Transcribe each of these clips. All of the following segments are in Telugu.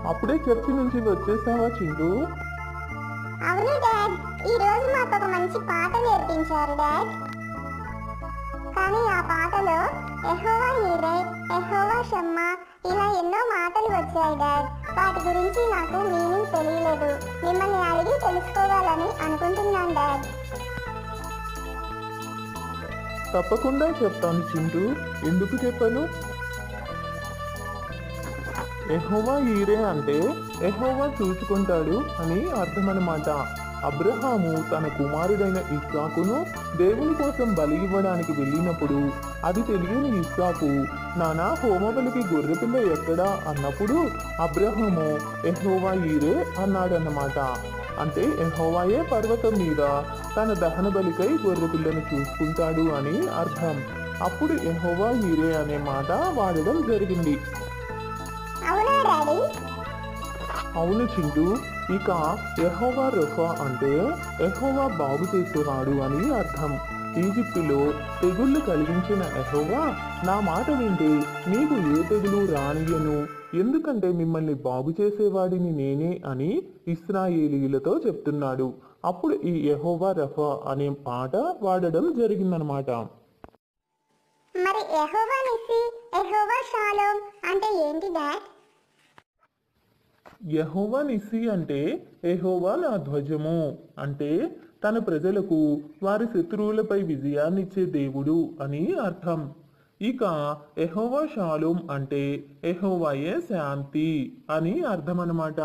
అప్పుడే చర్చి నుంచి వచ్చేసావా చింటూ అవును డాడ్ ఈ రోజు మాకు ఒక మంచి పాట నేర్పించారు డాడ్ కానీ ఆ పాటలో ఎహోవా ఈరే ఎహోవా షమ్మ ఇలా ఎన్నో మాటలు వచ్చాయి డాడ్ వాటి గురించి నాకు మీనింగ్ తెలియలేదు మిమ్మల్ని అడిగి తెలుసుకోవాలని అనుకుంటున్నాను డాడ్ తప్పకుండా చెప్తాను చింటూ ఎందుకు చెప్పను ఎహోవా ఈరే అంటే ఎహోవా చూసుకుంటాడు అని అర్థం అన్నమాట అబ్రహాము తన కుమారుడైన ఇస్సాకును దేవుని కోసం బలి ఇవ్వడానికి వెళ్ళినప్పుడు అది తెలియని ఇస్సాకు నానా హోమబలికి గొర్రెపిల్ల ఎక్కడా అన్నప్పుడు అబ్రహాము ఎహోవా ఈరే అన్నాడన్నమాట అంటే ఎహోవాయే పర్వతం మీద తన దహన బలికై గొర్రెపిల్లను చూసుకుంటాడు అని అర్థం అప్పుడు ఎహోవా ఈరే అనే మాట వాడడం జరిగింది అవునా డాడీ అవును చింటూ ఇక ఎహోవా రఫా అంటే ఎహోవా బాగు చేసేవాడు అని అర్థం ఈజిప్టులో తెగుళ్ళు కలిగించిన ఎహోవా నా మాట వింటే మీకు ఏ తెగులు రానియను ఎందుకంటే మిమ్మల్ని బాగు చేసేవాడిని నేనే అని ఇస్రాయేలీలతో చెప్తున్నాడు అప్పుడు ఈ ఎహోవా రఫా అనే మాట వాడడం జరిగిందనమాట మరి ఎహోవా నిస్సి ఎహోవా షాలోమ్ అంటే ఏంటి డాడ్ యహోవా నిస్సి అంటే యెహోవా నా ధ్వజము అంటే తన ప్రజలకు వారి శత్రువులపై విజయాన్నిచ్చే దేవుడు అని అర్థం ఇక ఎహోవా షాలోం అంటే ఎహోవాయే శాంతి అని అర్థం అన్నమాట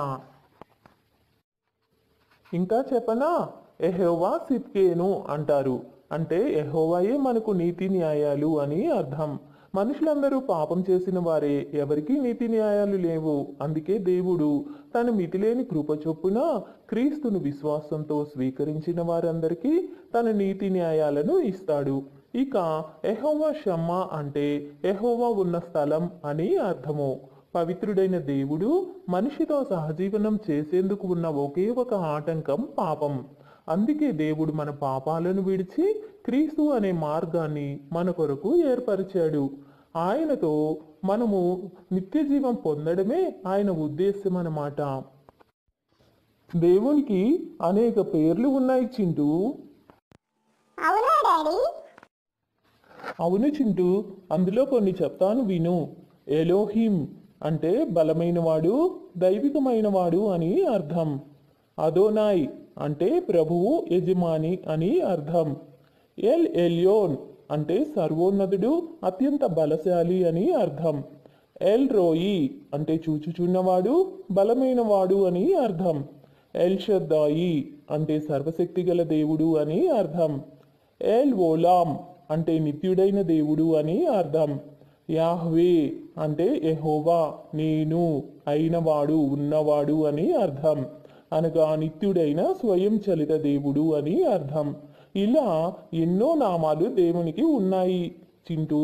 ఇంకా చెప్పనా ఎహోవా సిత్కేను అంటారు అంటే ఎహోవాయే మనకు నీతి న్యాయాలు అని అర్థం మనుషులందరూ పాపం చేసిన వారే ఎవరికీ నీతి న్యాయాలు లేవు అందుకే దేవుడు తన మితిలేని కృప చొప్పున క్రీస్తును విశ్వాసంతో స్వీకరించిన వారందరికీ తన నీతి న్యాయాలను ఇస్తాడు ఇక ఎహోవా షమ్మ అంటే ఎహోవా ఉన్న స్థలం అని అర్థము పవిత్రుడైన దేవుడు మనిషితో సహజీవనం చేసేందుకు ఉన్న ఒకే ఒక ఆటంకం పాపం అందుకే దేవుడు మన పాపాలను విడిచి క్రీస్తు అనే మార్గాన్ని మన కొరకు ఏర్పరిచాడు ఆయనతో మనము నిత్య జీవం పొందడమే ఆయన ఉద్దేశం అన్నమాట దేవునికి అనేక పేర్లు ఉన్నాయి చింటూ అవునా డాడీ అవును చింటూ అందులో కొన్ని చెప్తాను విను ఎలోహిం అంటే బలమైనవాడు దైవికమైనవాడు అని అర్థం అదోనాయ్ అంటే ప్రభువు యజమాని అని అర్థం ఎల్ ఎల్యోన్ అంటే సర్వోన్నతుడు అత్యంత బలశాలి అని అర్థం ఎల్ రోయి అంటే చూచుచున్నవాడు బలమైనవాడు అని అర్థం ఎల్ షద్దాయి అంటే సర్వశక్తిగల దేవుడు అని అర్థం ఎల్ ఓలాం అంటే నిత్యుడైన దేవుడు అని అర్థం యాహ్వే అంటే ఎహోవా నేను అయినవాడు ఉన్నవాడు అని అర్థం అనగా నిత్యుడైన స్వయం చలిత దేవుడు అని అర్థం ఇలా ఎన్నో నామాలు దేవునికి ఉన్నాయి చింటూ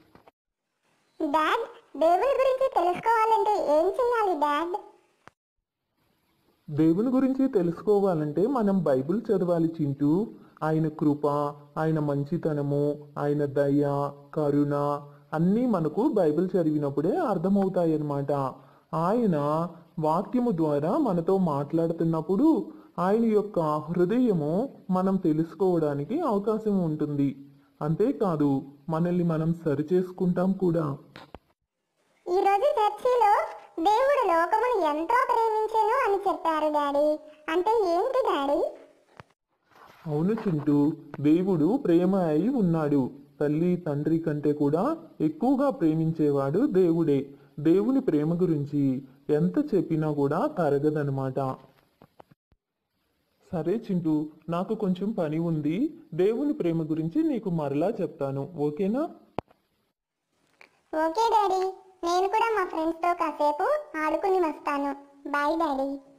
డాడ్ దేవుడి గురించి తెలుసుకోవాలంటే ఏం చేయాలి డాడ్ దేవుని గురించి తెలుసుకోవాలంటే మనం బైబిల్ చదవాలి చింటూ ఆయన కృప ఆయన మంచితనము ఆయన దయ కరుణ అన్నీ మనకు బైబిల్ చదివినప్పుడే అర్థమవుతాయి అన్నమాట ఆయన వాక్యము ద్వారా మనతో మాట్లాడుతున్నప్పుడు ఆయన యొక్క హృదయము మనం తెలుసుకోవడానికి అవకాశం ఉంటుంది అంతేకాదు మనల్ని మనం సరిచేసుకుంటాం కూడా ఈ రోజు చర్చిలో దేవుడు లోకమును ఎంతో ప్రేమించెను అని చెప్పారు డాడీ అంటే ఏంటి డాడీ అవును చింటూ దేవుడు ప్రేమ అయి ఉన్నాడు తల్లి తండ్రి కంటే కూడా ఎక్కువగా ప్రేమించేవాడు దేవుడే దేవుని ప్రేమ గురించి ఎంత చెప్పినా కూడా తరగదనమాట సరే చింటూ నాకు కొంచెం పని ఉంది దేవుని ప్రేమ గురించి నీకు మరలా చెప్తాను ఓకేనా ఓకే డాడీ నేను కూడా మా ఫ్రెండ్స్తో కాసేపు ఆడుకుని వస్తాను బాయ్ డాడీ